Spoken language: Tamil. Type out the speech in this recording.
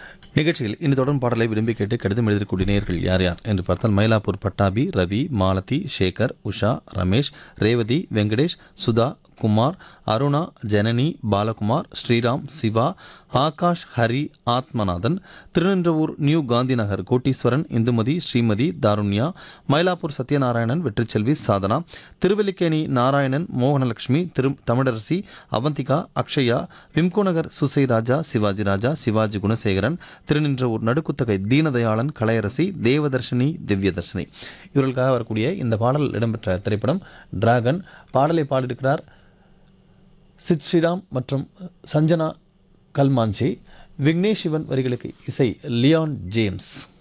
நிகழ்ச்சியில் இனி தொடரும் பாடலை விரும்பி கேட்டு கடிதம் எழுதக்கூடிய நேயர்கள் யார் யார் என்று பார்த்தால் மயிலாப்பூர் பட்டாபி ரவி மாலதி சேகர் உஷா ரமேஷ் ரேவதி வெங்கடேஷ் சுதா குமார் அருணா ஜனனி பாலகுமார் ஸ்ரீராம் சிவா ஆகாஷ் ஹரி ஆத்மநாதன் திருநின்றவூர் நியூ காந்தி நகர் கோட்டீஸ்வரன் இந்துமதி ஸ்ரீமதி தாருண்யா மயிலாப்பூர் சத்யநாராயணன் வெற்றிச்செல்வி சாதனா திருவல்லிக்கேணி நாராயணன் மோகனலட்சுமி திரு தமிழரசி அவந்திகா அக்ஷயா விம்கோ நகர் சுசை ராஜா சிவாஜி ராஜா சிவாஜி குணசேகரன் திருநின்றவூர் நடுக்குத்தகை தீனதயாளன் கலையரசி தேவதர்ஷினி திவ்யதர்ஷினி இவர்களுக்காக வரக்கூடிய இந்த பாடல் இடம்பெற்ற திரைப்படம் டிராகன் பாடலை பாடியிருக்கிறார் சித் ஸ்ரீராம் மற்றும் சஞ்சனா கல்மான்சி விக்னேஷ் சிவன் வரிகளுக்கு இசை லியான் ஜேம்ஸ்